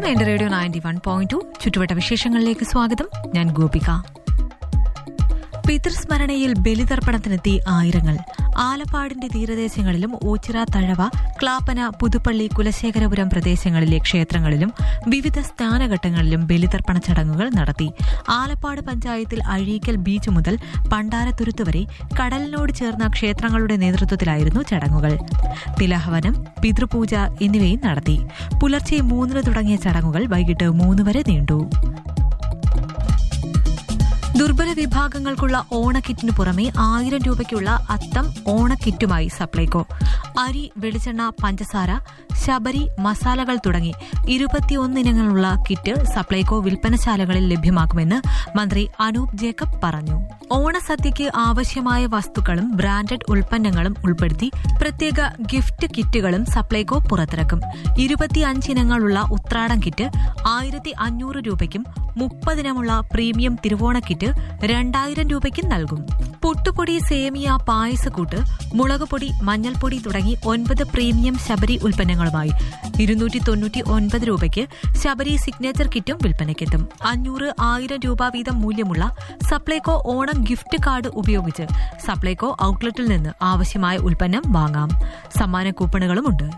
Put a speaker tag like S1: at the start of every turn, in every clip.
S1: എന്റെ radio ninety one point two ചുറ്റുവട്ട വിശേഷങ്ങളിലേക്ക് സ്വാഗതം ഞാൻ ഗോപിക പിതൃസ്മരണയിൽ ബലിതർപ്പണത്തിനെത്തി ആയിരങ്ങൾ ആലപ്പാടിന്റെ തീരദേശങ്ങളിലും ഓച്ചിറ തഴവ ക്ലാപ്പന പുതുപ്പള്ളി കുലശേഖരപുരം പ്രദേശങ്ങളിലെ ക്ഷേത്രങ്ങളിലും വിവിധ സ്ഥാനഘട്ടങ്ങളിലും ബലിതർപ്പണ ചടങ്ങുകൾ നടത്തി ആലപ്പാട് പഞ്ചായത്തിൽ അഴീക്കൽ ബീച്ച് മുതൽ പണ്ടാരത്തുരുത്ത് വരെ കടലിനോട് ചേർന്ന ക്ഷേത്രങ്ങളുടെ നേതൃത്വത്തിലായിരുന്നു ചടങ്ങുകൾ തിലഹവനം പിതൃപൂജ എന്നിവയും നടത്തി പുലർച്ചെ മൂന്നിന് തുടങ്ങിയ ചടങ്ങുകൾ വൈകിട്ട് മൂന്ന് വരെ നീണ്ടു ദുർബല വിഭാഗങ്ങൾക്കുള്ള ഓണക്കിറ്റിനു പുറമെ ആയിരം രൂപയ്ക്കുള്ള അത്തം ഓണക്കിറ്റുമായി സപ്ലൈകോ അരി വെളിച്ചെണ്ണ പഞ്ചസാര ശബരി മസാലകൾ തുടങ്ങി ഇരുപത്തിയൊന്നിനങ്ങളുള്ള കിറ്റ് സപ്ലൈകോ വിൽപ്പനശാലകളിൽ ലഭ്യമാക്കുമെന്ന് മന്ത്രി അനൂപ് ജേക്കബ് പറഞ്ഞു ഓണസദ്യയ്ക്ക് ആവശ്യമായ വസ്തുക്കളും ബ്രാൻഡഡ് ഉൽപ്പന്നങ്ങളും ഉൾപ്പെടുത്തി പ്രത്യേക ഗിഫ്റ്റ് കിറ്റുകളും സപ്ലൈകോ പുറത്തിറക്കും ഇരുപത്തിയഞ്ചിനങ്ങളുള്ള ഉത്രാടം കിറ്റ് ആയിരത്തി അഞ്ഞൂറ് രൂപയ്ക്കും മുപ്പതിനമുള്ള പ്രീമിയം തിരുവോണ കിറ്റ് രണ്ടായിരം രൂപയ്ക്കും നൽകും പുട്ടുപൊടി സേമിയ പായസക്കൂട്ട് മുളകുപൊടി മഞ്ഞൾപ്പൊടി തുടങ്ങി ഒൻപത് പ്രീമിയം ശബരി ഉൽപ്പന്നങ്ങളുമായി ഇരുന്നൂറ്റി തൊണ്ണൂറ്റി ഒൻപത് രൂപയ്ക്ക് ശബരി സിഗ്നേച്ചർ കിറ്റും വിൽപ്പനയ്ക്കെത്തും അഞ്ഞൂറ് ആയിരം രൂപ വീതം മൂല്യമുള്ള സപ്ലൈകോ ഓണം ഗിഫ്റ്റ് കാർഡ് ഉപയോഗിച്ച് സപ്ലൈകോ ഔട്ട്ലെറ്റിൽ നിന്ന് ആവശ്യമായ ഉൽപ്പന്നം വാങ്ങാം സമ്മാന കൂപ്പണുകളുമുണ്ട്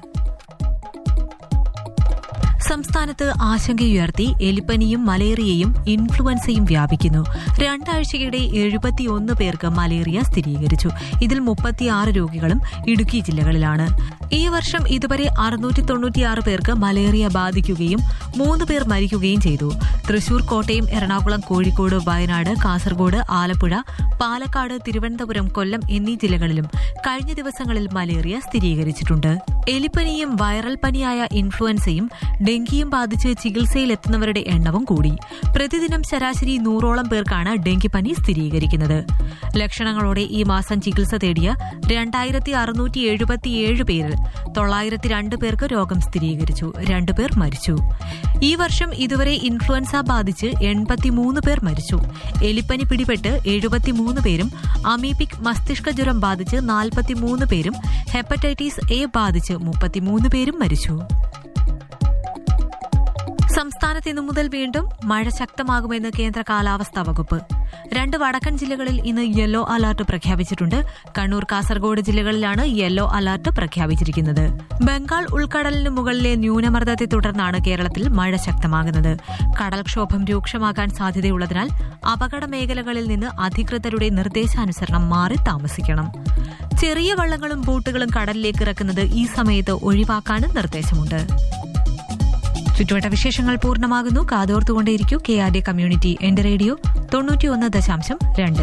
S1: സംസ്ഥാനത്ത് ആശങ്കയുയർത്തി എലിപ്പനിയും മലേറിയയും ഇൻഫ്ലുവൻസയും വ്യാപിക്കുന്നു രണ്ടാഴ്ചയ്ക്കിടെ എഴുപത്തിയൊന്ന് പേർക്ക് മലേറിയ സ്ഥിരീകരിച്ചു ഇതിൽ മുപ്പത്തിയാറ് രോഗികളും ഇടുക്കി ജില്ലകളിലാണ് ഈ വർഷം ഇതുവരെ അറുന്നൂറ്റി തൊണ്ണൂറ്റിയാറ് പേർക്ക് മലേറിയ ബാധിക്കുകയും മൂന്ന് പേർ മരിക്കുകയും ചെയ്തു തൃശൂർ കോട്ടയം എറണാകുളം കോഴിക്കോട് വയനാട് കാസർഗോഡ് ആലപ്പുഴ പാലക്കാട് തിരുവനന്തപുരം കൊല്ലം എന്നീ ജില്ലകളിലും കഴിഞ്ഞ ദിവസങ്ങളിൽ മലേറിയ സ്ഥിരീകരിച്ചിട്ടുണ്ട് എലിപ്പനിയും വൈറൽ പനിയായ ഇൻഫ്ലുവൻസയും ഡെങ്കിയും ബാധിച്ച് ചികിത്സയിലെത്തുന്നവരുടെ എണ്ണവും കൂടി പ്രതിദിനം ശരാശരി നൂറോളം പേർക്കാണ് ഡെങ്കിപ്പനി സ്ഥിരീകരിക്കുന്നത് ലക്ഷണങ്ങളോടെ ഈ മാസം ചികിത്സ തേടിയ രണ്ടായിരത്തി അറുന്നൂറ്റി എഴുപത്തിയേഴ് പേരിൽ തൊള്ളായിരത്തി രണ്ട് പേർക്ക് രോഗം സ്ഥിരീകരിച്ചു രണ്ടുപേർ മരിച്ചു ഈ വർഷം ഇതുവരെ ഇൻഫ്ലുവൻസ ബാധിച്ച് എൺപത്തിമൂന്ന് പേർ മരിച്ചു എലിപ്പനി പിടിപെട്ട് എഴുപത്തിമൂന്ന് പേരും അമീബിക് മസ്തിഷ്ക ജ്വരം ബാധിച്ച് നാൽപ്പത്തിമൂന്ന് പേരും ഹെപ്പറ്റൈറ്റിസ് എ ബാധിച്ച് മുപ്പത്തിമൂന്ന് പേരും മരിച്ചു സംസ്ഥാനത്ത് ഇന്നു മുതൽ വീണ്ടും മഴ ശക്തമാകുമെന്ന് കേന്ദ്ര കാലാവസ്ഥാ വകുപ്പ് രണ്ട് വടക്കൻ ജില്ലകളിൽ ഇന്ന് യെല്ലോ അലർട്ട് പ്രഖ്യാപിച്ചിട്ടുണ്ട് കണ്ണൂർ കാസർഗോഡ് ജില്ലകളിലാണ് യെല്ലോ അലർട്ട് പ്രഖ്യാപിച്ചിരിക്കുന്നത് ബംഗാൾ ഉൾക്കടലിന് മുകളിലെ ന്യൂനമർദ്ദത്തെ തുടർന്നാണ് കേരളത്തിൽ മഴ ശക്തമാകുന്നത് കടൽക്ഷോഭം രൂക്ഷമാകാൻ സാധ്യതയുള്ളതിനാൽ അപകട മേഖലകളിൽ നിന്ന് അധികൃതരുടെ നിർദ്ദേശാനുസരണം മാറി താമസിക്കണം ചെറിയ വള്ളങ്ങളും ബോട്ടുകളും കടലിലേക്ക് ഇറക്കുന്നത് ഈ സമയത്ത് ഒഴിവാക്കാനും നിർദ്ദേശമുണ്ട് ചുറ്റുവട്ട വിശേഷങ്ങൾ പൂർണ്ണമാകുന്നു കാതോർത്തുകൊണ്ടേയിരിക്കൂ കെ ആർ ഡി കമ്മ്യൂണിറ്റി എന്റെ റേഡിയോ തൊണ്ണൂറ്റിയൊന്ന് ദശാംശം രണ്ട്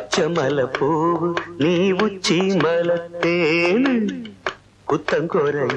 S2: പച്ചമല പൂവ് നീ ഉച്ചി മലത്തേന് കുത്തം